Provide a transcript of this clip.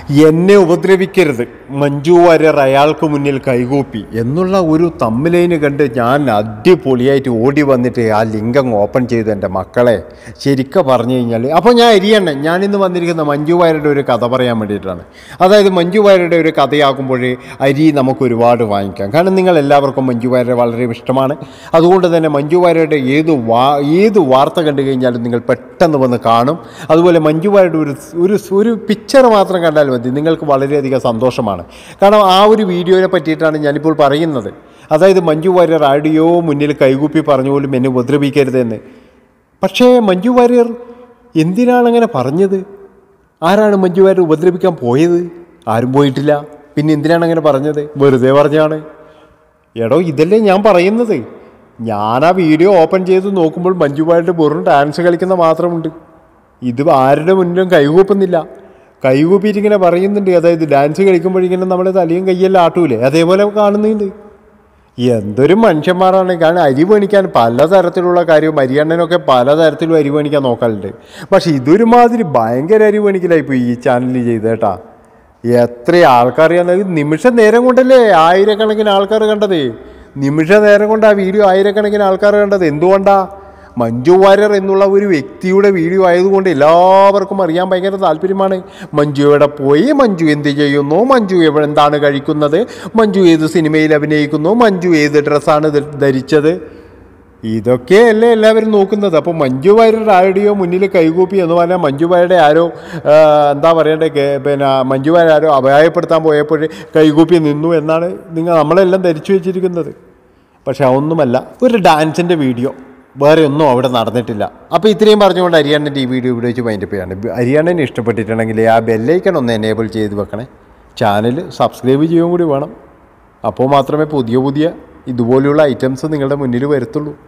എന്നെ ഉപദ്രവിക്കരുത് മഞ്ജു വാര്യർ അയാൾക്ക് മുന്നിൽ കൈകൂപ്പി എന്നുള്ള ഒരു തമ്മിലൈന് കണ്ട് ഞാൻ അടിപൊളിയായിട്ട് ഓടി വന്നിട്ട് ആ ലിങ്ക് അങ്ങ് ഓപ്പൺ ചെയ്തു എൻ്റെ മക്കളെ ശരിക്കും പറഞ്ഞു കഴിഞ്ഞാൽ അപ്പോൾ ഞാൻ അരിയണ്ണ ഞാനിന്ന് വന്നിരിക്കുന്ന മഞ്ജു വാര്യരുടെ ഒരു കഥ പറയാൻ വേണ്ടിയിട്ടാണ് അതായത് മഞ്ജു വാര്യരുടെ ഒരു കഥയാക്കുമ്പോൾ അരി നമുക്ക് ഒരുപാട് വാങ്ങിക്കാം കാരണം നിങ്ങൾ എല്ലാവർക്കും മഞ്ജു വാര്യരെ വളരെ ഇഷ്ടമാണ് അതുകൊണ്ട് തന്നെ മഞ്ജു വാര്യരുടെ ഏത് വാ ഏത് വാർത്ത കണ്ടു കഴിഞ്ഞാലും നിങ്ങൾ പെട്ടെന്ന് വന്ന് കാണും അതുപോലെ മഞ്ജു വാര്യരുടെ ഒരു ഒരു ഒരു പിക്ചർ മാത്രം കണ്ടാൽ മതി നിങ്ങൾക്ക് വളരെയധികം സന്തോഷമാണ് കാരണം ആ ഒരു വീഡിയോയെ പറ്റിയിട്ടാണ് ഞാനിപ്പോൾ പറയുന്നത് അതായത് മഞ്ജു വാര്യർ ആരുടെയോ മുന്നിൽ കൈകൂപ്പി പറഞ്ഞു പോലും എന്നെ ഉപദ്രവിക്കരുതെന്ന് പക്ഷേ മഞ്ജു വാര്യർ എന്തിനാണ് അങ്ങനെ പറഞ്ഞത് ആരാണ് മഞ്ജു വാര്യർ ഉപദ്രവിക്കാൻ പോയത് ആരും പോയിട്ടില്ല പിന്നെ എന്തിനാണ് അങ്ങനെ പറഞ്ഞത് വെറുതെ പറഞ്ഞാണ് എടോ ഇതല്ലേ ഞാൻ പറയുന്നത് ഞാൻ ആ വീഡിയോ ഓപ്പൺ ചെയ്ത് നോക്കുമ്പോൾ മഞ്ജു വാര്യരുടെ വെറും ഡാൻസ് കളിക്കുന്ന മാത്രമുണ്ട് ഇത് ആരുടെ മുന്നിലും കൈകൂപ്പുന്നില്ല കൈകൂപ്പിയിട്ട് ഇങ്ങനെ പറയുന്നുണ്ട് അതായത് ഡാൻസ് കളിക്കുമ്പോഴിങ്ങനെ നമ്മുടെ തലയും കയ്യെല്ലാം ആട്ടൂലേ അതേപോലെ കാണുന്നുണ്ട് എന്തൊരു മനുഷ്യന്മാരാണ് കാരണം അരി പണിക്കാൻ പലതരത്തിലുള്ള കാര്യവും അരിയണ്ണനൊക്കെ പലതരത്തിലും അരി പണിക്കാൻ നോക്കലുണ്ട് പക്ഷെ ഇതൊരുമാതിരി ഭയങ്കര അരി പണിക്കലായിപ്പോയി ഈ ചാനലിൽ ചെയ്ത് കേട്ടാ എത്ര ആൾക്കാർ നിമിഷ നേരം കൊണ്ടല്ലേ ആയിരക്കണക്കിന് ആൾക്കാർ കണ്ടത് നിമിഷ നേരം കൊണ്ട് ആ വീഡിയോ ആയിരക്കണക്കിന് ആൾക്കാർ കണ്ടത് എന്തുകൊണ്ടാ മഞ്ജു വാര്യർ എന്നുള്ള ഒരു വ്യക്തിയുടെ വീഡിയോ ആയതുകൊണ്ട് എല്ലാവർക്കും അറിയാൻ ഭയങ്കര താല്പര്യമാണ് മഞ്ജു എവിടെ പോയി മഞ്ജു എന്ത് ചെയ്യുന്നു മഞ്ജു എവിടെ എന്താണ് കഴിക്കുന്നത് മഞ്ജു ഏത് സിനിമയിൽ അഭിനയിക്കുന്നു മഞ്ജു ഏത് ഡ്രസ്സാണ് ധ- ധരിച്ചത് ഇതൊക്കെയല്ലേ എല്ലാവരും നോക്കുന്നത് അപ്പോൾ മഞ്ജു വാര്യരുടെ ആരുടെയോ മുന്നിൽ കൈകൂപ്പി എന്ന് പറഞ്ഞാൽ മഞ്ജു വാര്യരുടെ ആരോ ആ, എന്താ പറയണ്ടേ കേ- പിന്നെ മഞ്ജു വാര്യർ ആരോ അപായപ്പെടുത്താൻ പോയപ്പോൾ കൈകൂപ്പി നിന്നു എന്നാണ് നിങ്ങൾ നമ്മളെല്ലാം ധരിച്ചു വെച്ചിരിക്കുന്നത് പക്ഷെ അതൊന്നുമല്ല ഒരു ഡാൻസിൻ്റെ വീഡിയോ വേറെ ഒന്നും അവിടെ നടന്നിട്ടില്ല അപ്പോൾ ഇത്രയും പറഞ്ഞുകൊണ്ട് ഹരിയാണൻ്റെ ഈ വീഡിയോ ഇവിടെ വെച്ച് മൈൻഡപ്പ് ചെയ്യാണ് ഹരിയാണനെ ഇഷ്ടപ്പെട്ടിട്ടുണ്ടെങ്കിൽ ആ ബെല്ലൈക്കൺ ഒന്ന് എനേബിൾ ചെയ്ത് വെക്കണേ ചാനൽ സബ്സ്ക്രൈബ് ചെയ്യുകയും കൂടി വേണം അപ്പോൾ മാത്രമേ പുതിയ പുതിയ ഇതുപോലെയുള്ള ഐറ്റംസ് നിങ്ങളുടെ മുന്നിൽ വരത്തുള്ളൂ